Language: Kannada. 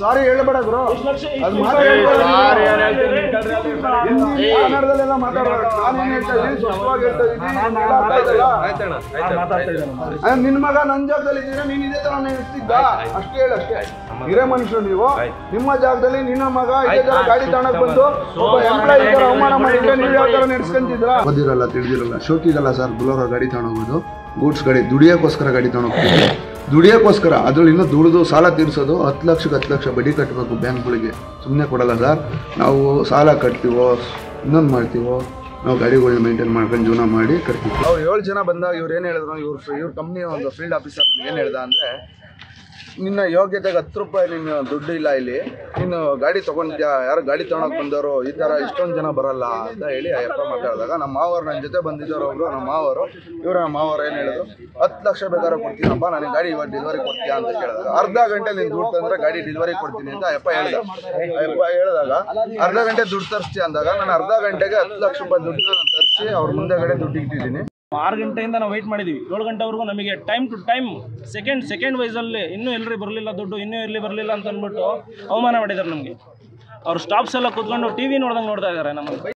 ಸಾರಿ ಹೇಳ್ಬೇಡ ಗುರು ಎಷ್ಟು ಲಕ್ಷ ಅದು ಎಷ್ಟು ಮಾತ್ರ ಲಕ್ಷ ಹೇಳ್ಬೇಡ. ಸಾರಿ ಏನ್ ಏನ್ ಹೇಳ್ತೀನಿ, ಇಲ್ಲಿ ಕನ್ನಡದಲ್ಲೆಲ್ಲ ಮಾತಾಡ್ಬಾರ್ದು. ನಾನ್ ಏನ್ ಹೇಳ್ತಾ ಇದೀನಿ, ಸ್ಪಷ್ಟವಾಗಿ ಹೇಳ್ತಾ ಇದೀನಿ, ನೀನ್ ಹೇಳಾಗ್ತಾ ಇದಲ್ಲ. ಅಯ್ಯ, ನಿನ್ ಮಗ ನನ್ ಜಾಗದಲ್ಲಿ ಇದ್ದೀರಾ ನೀನ್ ಇದೇ ತರ ನೆನೆಸ್ತಿದ್ದ ಅಷ್ಟೇ ಹೇಳು ಅಷ್ಟೇ ಹಿರೇ ಮನುಷ್ಯರು ನೀವು ನಿಮ್ಮ ಜಾಗದಲ್ಲಿ ನಿನ್ನ ಮಗ ಇದೇ ತರ ಗಾಡಿ ತಗೊಂಡೋಗ್ ಬಂದು ಒಬ್ಬ ಎಂಪ್ಲಾಯ್ ಈ ತರ ಅವಮಾನ ಮಾಡಿದ್ರೆ ನೀವ್ ಯಾವ ತರ ನಡೆಸ್ಕೊಂತಿದ್ರ ಓದಿರಲ್ಲ ತಿಳಿದಿರಲ್ಲ ಶೋಕಿಗಲ್ಲ ಸರ್ ಬುಲೋರ ಗಾಡಿ ತಗೊಂಡೋಗೋದು ಗೂಡ್ಸ್ ಗಾಡಿ ದುಡಿಯೋಕ್ಕೋಸ್ಕರ ಗಾಡಿ ತಗೊಂಡೋಗ್ತೀವಿ ದುಡಿಯೋಕ್ಕೋಸ್ಕರ ಅದ್ರಲ್ಲಿ ಇನ್ನೂ ದುಡಿದು ಸಾಲ ತೀರಿಸೋದು ಹತ್ತು ಲಕ್ಷಕ್ಕೆ ಹತ್ತು ಲಕ್ಷ ಬಡ್ಡಿ ಕಟ್ಟಬೇಕು ಬ್ಯಾಂಕ್ಗಳಿಗೆ ಸುಮ್ಮನೆ ಕೊಡಲ್ಲ ಸರ್ ನಾವು ಸಾಲ ಕಟ್ತೀವೋ ಇನ್ನೊಂದು ಮಾಡ್ತೀವೋ ನಾವು ಗಾಡಿಗಳನ್ನ ಮೇಂಟೈನ್ ಮಾಡ್ಕೊಂಡು ಜೀವನ ಮಾಡಿ ಕಟ್ತೀವಿ ಅವ್ರು ಏಳು ಜನ ಬಂದಾಗ ಇವ್ರು ಏನು ಹೇಳಿದ್ರು ಇವ್ರು ಇವ್ರ ಕಂಪ್ನಿ ಒಂದು ಫೀಲ್ಡ್ ಆಫೀಸರ್ ಏನು ಹೇಳ್ದ ಅಂದರೆ ನಿನ್ನ ಯೋಗ್ಯತೆಗೆ ಹತ್ತು ರೂಪಾಯಿ ನಿನ್ನ ದುಡ್ಡು ಇಲ್ಲ ಇಲ್ಲಿ ನೀನು ಗಾಡಿ ತೊಗೊಂಡ್ಯಾ ಯಾರು ಗಾಡಿ ತೊಗೊಳಕ್ ಬಂದವರು ಈ ಥರ ಇಷ್ಟೊಂದು ಜನ ಬರಲ್ಲ ಅಂತ ಹೇಳಿ ಅಯ್ಯಪ್ಪ ಮಾತಾಡಿದಾಗ ನಮ್ಮ ಮಾವರು ನನ್ನ ಜೊತೆ ಬಂದಿದ್ದವರು ಒಬ್ರು ನಮ್ಮ ಮಾವರು ಇವರು ನಮ್ಮ ಮಾವರು ಏನು ಹೇಳಿದ್ರು ಹತ್ತು ಲಕ್ಷ ಬೇಕಾದ್ರೆ ಕೊಡ್ತೀನಪ್ಪ ನನಗೆ ಗಾಡಿ ಇವಾಗ ಡೆಲಿವರಿ ಕೊಡ್ತೀಯಾ ಅಂತ ಕೇಳಿದಾಗ ಅರ್ಧ ಗಂಟೆ ನೀನು ದುಡ್ಡು ತಂದ್ರೆ ಗಾಡಿ ಡೆಲಿವರಿ ಕೊಡ್ತೀನಿ ಅಂತ ಅಯ್ಯಪ್ಪ ಹೇಳ್ದ ಅಯ್ಯಪ್ಪ ಹೇಳಿದಾಗ ಅರ್ಧ ಗಂಟೆ ದುಡ್ಡು ತರಿಸ್ತೀಯ ಅಂದಾಗ ನಾನು ಅರ್ಧ ಗಂಟೆಗೆ ಹತ್ತು ಲಕ್ಷ ರೂಪಾಯಿ ದುಡ್ಡನ್ನ ನಾನು ತರಿಸಿ ಅವ್ರ ಮುಂದೆಗಡೆ ದುಡ್ಡು ಇಟ್ಟಿದ್ದೀನಿ ಆರು ಗಂಟೆಯಿಂದ ನಾವು ವೆಯ್ಟ್ ಮಾಡಿದ್ದೀವಿ ಏಳು ಗಂಟೆವರೆಗೂ ನಮಗೆ time to time second second ವೈಸಲ್ಲಿ ಇನ್ನೂ ಎಲ್ರಿ ಬರಲಿಲ್ಲ ದುಡ್ಡು ಇನ್ನೂ ಎಲ್ಲಿ ಬರಲಿಲ್ಲ ಅಂತ ಅಂದ್ಬಿಟ್ಟು ಅವಮಾನ ಮಾಡಿದ್ದಾರೆ ನಮಗೆ ಅವ್ರು ಸ್ಟಾಪ್ಸ್ ಎಲ್ಲ ಕೂತ್ಕೊಂಡು ಟಿ ವಿ ನೋಡ್ದಂಗೆ ನೋಡ್ತಾ ಇದ್ದಾರೆ ನಮ್ಮನ್ನು